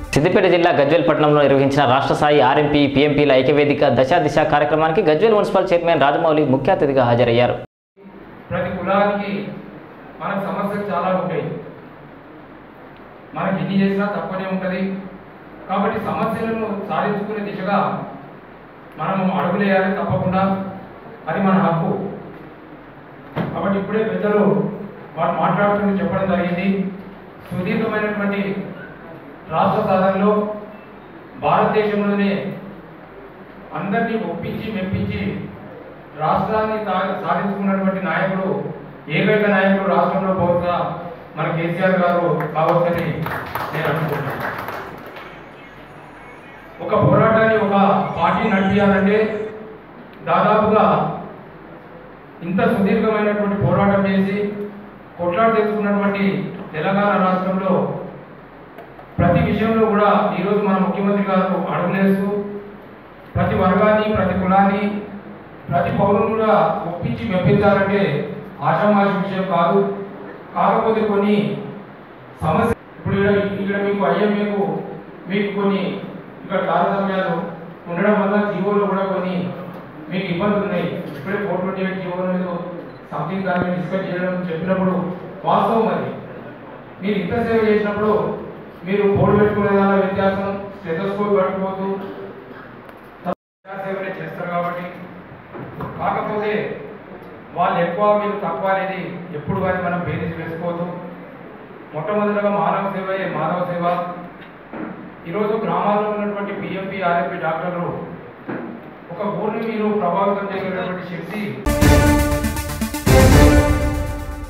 సిద్దిపేట జిల్లా గజ్వేల్ పట్టణంలో నిర్వహించిన రాష్ట్ర స్థాయి ఆర్ఎంపీ పీఎంపీల ఐక్యవేదిక దశ దిశ కార్యక్రమానికి గజ్వేల్ మున్సిపల్ చైర్మన్ రాజమౌళి ముఖ్య అతిథిగా హాజరయ్యారు ప్రతి కులానికి మనకు సమస్యలు చాలా ఉంటాయి మనకి ఎన్ని చేసినా తక్కువనే ఉంటుంది కాబట్టి సమస్యలను సాధించుకునే దిశగా మనము అడుగులేయాలి తప్పకుండా అది మన హక్కు కాబట్టి ఇప్పుడే పెద్దలు వారు మాట్లాడుతూ చెప్పడం జరిగింది సుదీర్ఘమైనటువంటి రాష్ట్ర సాధనలో భారతదేశంలోనే అందరినీ ఒప్పించి మెప్పించి రాష్ట్రాన్ని తా- సాధించుకున్నటువంటి నాయకుడు ఏకైక నాయకుడు రాష్ట్రంలో బహుశా మన కేసీఆర్ గారు కావచ్చని నేను అనుకుంటున్నాను ఒక పోరాటాన్ని ఒక పార్టీ నడిపించాలంటే దాదాపుగా ఇంత సుదీర్ఘమైనటువంటి పోరాటం చేసి కొట్లాట తెచ్చుకున్నటువంటి తెలంగాణ రాష్ట్రంలో ప్రతి విషయంలో కూడా ఈరోజు మన ముఖ్యమంత్రి గారు అడుగులేస్తూ ప్రతి వర్గాన్ని ప్రతి కులాన్ని ప్రతి పౌరుని కూడా ఒప్పించి మెప్పించాలంటే ఆషామాషి విషయం కాదు కాకపోతే కొన్ని సమస్య ఇప్పుడు ఇక్కడ ఇక్కడ మీకు ఐఎంఏకు మీకు కొన్ని ఇక్కడ తారతమ్యాలు ఉండడం వల్ల జీవోలో కూడా కొన్ని మీకు ఇబ్బందులు ఉన్నాయి ఇప్పుడే ఫోర్ ట్వంటీ ఎయిట్ జీవో మీద సంథింగ్ దాని మీద డిస్కస్ చేయడం చెప్పినప్పుడు వాస్తవం అది మీరు ఇంత సేవ చేసినప్పుడు మీరు బోర్డు పెట్టుకునే దానిలో వ్యత్యాసం స్టెథోస్కోప్ పట్టుకోవద్దు సేవనే చేస్తారు కాబట్టి కాకపోతే వాళ్ళు ఎక్కువ మీరు తక్కువ అనేది ఎప్పుడు కానీ మనం బేరీజ్ వేసుకోవద్దు మొట్టమొదటిగా మానవ సేవయే మానవ సేవ ఈరోజు గ్రామాల్లో ఉన్నటువంటి పిఎంపి ఆర్ఎంపి డాక్టర్లు ఒక ఊరిని మీరు ప్రభావితం చేయగలిగినటువంటి శక్తి